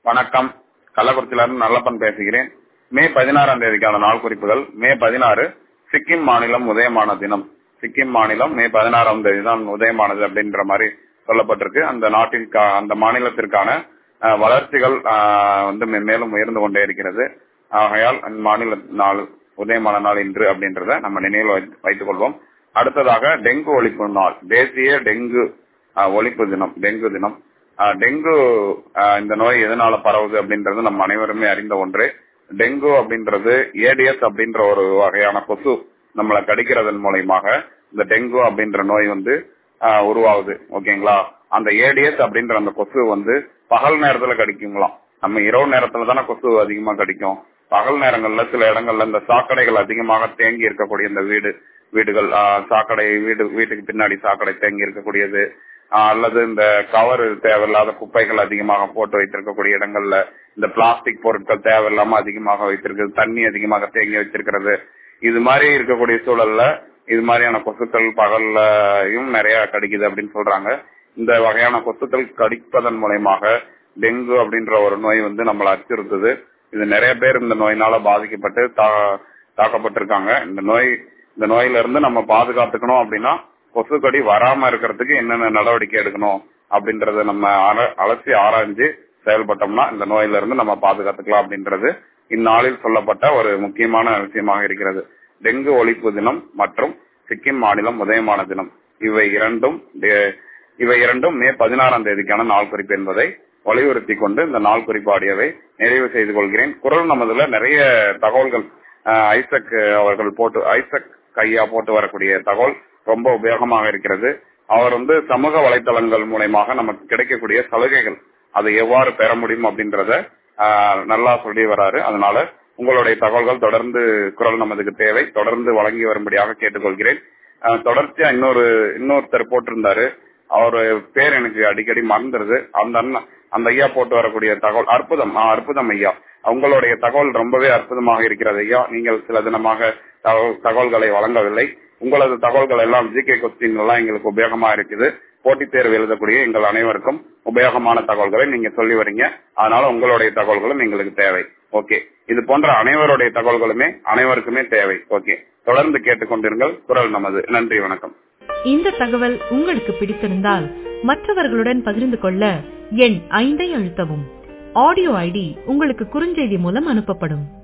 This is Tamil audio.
வணக்கம் கள்ளக்குறிச்சியிலிருந்து நல்லப்பன் பேசுகிறேன் மே பதினாறாம் தேதிக்கான நாள் குறிப்புகள் மே பதினாறு சிக்கிம் மாநிலம் உதயமான தினம் சிக்கிம் மாநிலம் மே பதினாறாம் தேதி தான் உதயமானது அப்படின்ற மாதிரி சொல்லப்பட்டிருக்கு அந்த நாட்டிற்கா அந்த மாநிலத்திற்கான அஹ், வளர்ச்சிகள் அஹ், வந்து மே- மேலும் உயர்ந்து கொண்டே இருக்கிறது ஆகையால் அந்த மாநில நாள் உதயமான நாள் இன்று அப்படின்றத நம்ம நினைவில் வைத்து- வைத்துக் கொள்வோம் அடுத்ததாக டெங்கு ஒழிப்பு நாள் தேசிய டெங்கு அஹ், ஒழிப்பு தினம் டெங்கு தினம் அஹ், டெங்கு அஹ், இந்த நோய் எதனால பரவுது அப்படின்றது நம்ம அனைவருமே அறிந்த ஒன்று டெங்கு அப்படின்றது ஏடிஎஸ் அப்படின்ற ஒரு வகையான கொசு நம்மளை கடிக்கிறதன் மூலயமாக இந்த டெங்கு அப்படின்ற நோய் வந்து ஆஹ், உருவாகுது ஓகேங்களா அந்த ஏடிஎஸ் அப்படின்ற அந்த கொசு வந்து பகல் நேரத்துல கடிக்குங்களாம் நம்ம இரவு நேரத்துல தானே கொசு அதிகமா கடிக்கும் பகல் நேரங்கள்ல சில இடங்கள்ல இந்த சாக்கடைகள் அதிகமாக தேங்கி இருக்கக்கூடிய இந்த வீடு வீடுகள் ஆஹ், சாக்கடை வீடு வீட்டுக்கு பின்னாடி சாக்கடை தேங்கி இருக்கக்கூடியது ஆஹ், அல்லது இந்த கவர் தேவையில்லாத குப்பைகள் அதிகமாக போட்டு வைத்திருக்கக்கூடிய இடங்கள்ல இந்த பிளாஸ்டிக் பொருட்கள் தேவையில்லாம அதிகமாக வைத்திருக்கிறது தண்ணி அதிகமாக தேங்கி வச்சிருக்கிறது இது மாதிரி இருக்கக்கூடிய சூழல்ல இது மாதிரியான கொசுக்கள் பகல்லையும் நிறைய கடிக்குது அப்படின்னு சொல்றாங்க இந்த வகையான கொசுக்கள் கடிப்பதன் மூலயமாக டெங்கு அப்படின்ற ஒரு நோய் வந்து நம்மளை அச்சுறுத்துது இது நிறைய பேர் இந்த நோயினால பாதிக்கப்பட்டு தா- தாக்கப்பட்டிருக்காங்க இந்த நோய் இந்த நோயில இருந்து நம்ம பாதுகாத்துக்கணும் அப்படின்னா கொசுக்கடி வராம இருக்கிறதுக்கு என்னென்ன நடவடிக்கை எடுக்கணும் அப்படின்றத நம்ம அல- அலசி ஆராய்ஞ்சு செயல்பட்டோம்னா இந்த நோயில இருந்து நம்ம பாதுகாத்துக்கலாம் அப்படின்றது இந்நாளில் சொல்லப்பட்ட ஒரு முக்கியமான விஷயமாக இருக்கிறது டெங்கு ஒழிப்பு தினம் மற்றும் சிக்கிம் மாநிலம் உதயமான தினம் இவை இரண்டும் டே- இவை இரண்டும் மே பதினாறாம் தேதிக்கான நாள் குறிப்பு என்பதை வலியுறுத்தி கொண்டு இந்த நாள் குறிப்பு ஆடியோவை நிறைவு செய்து கொள்கிறேன் குரல் நமதுல நிறைய தகவல்கள் அஹ், ஐசக் அவர்கள் போட்டு ஐசக் கையா போட்டு வரக்கூடிய தகவல் ரொம்ப உபயோகமாக இருக்கிறது அவர் வந்து சமூக வலைத்தளங்கள் மூலயமாக நமக்கு கிடைக்கக்கூடிய சலுகைகள் அதை எவ்வாறு பெற முடியும் அப்படின்றத ஆஹ், நல்லா சொல்லி வராரு அதனால உங்களுடைய தகவல்கள் தொடர்ந்து குரல் நமதுக்கு தேவை தொடர்ந்து வழங்கி வரும்படியாக கேட்டுக்கொள்கிறேன் ஆஹ், தொடர்ச்சியா இன்னொரு இன்னொருத்தர் போட்டிருந்தாரு அவரு பேர் எனக்கு அடிக்கடி மறந்துருது அந்த அண்ணா அந்த ஐயா போட்டு வரக்கூடிய தகவல் அற்புதம் ஆஹ், அற்புதம் ஐயா உங்களுடைய தகவல் ரொம்பவே அற்புதமாக இருக்கிறது ஐயா நீங்கள் சில தினமாக தகவல்- தகவல்களை வழங்கவில்லை உங்களது தகவல்கள் எல்லாம் ஜிகே கொஸ்டின் எல்லாம் எங்களுக்கு உபயோகமா இருக்குது போட்டித் தேர்வு எழுதக்கூடிய எங்கள் அனைவருக்கும் உபயோகமான தகவல்களை நீங்க சொல்லி வரீங்க அதனால உங்களுடைய தகவல்களும் எங்களுக்கு தேவை ஓகே இது போன்ற அனைவருடைய தகவல்களுமே அனைவருக்குமே தேவை ஓகே தொடர்ந்து கேட்டுக்கொண்டிருங்கள் குரல் நமது நன்றி வணக்கம் இந்த தகவல் உங்களுக்கு பிடித்திருந்தால் மற்றவர்களுடன் பகிர்ந்து கொள்ள எண் ஐந்தை அழுத்தவும் ஆடியோ ஐடி உங்களுக்கு குறுஞ்செய்தி மூலம் அனுப்பப்படும்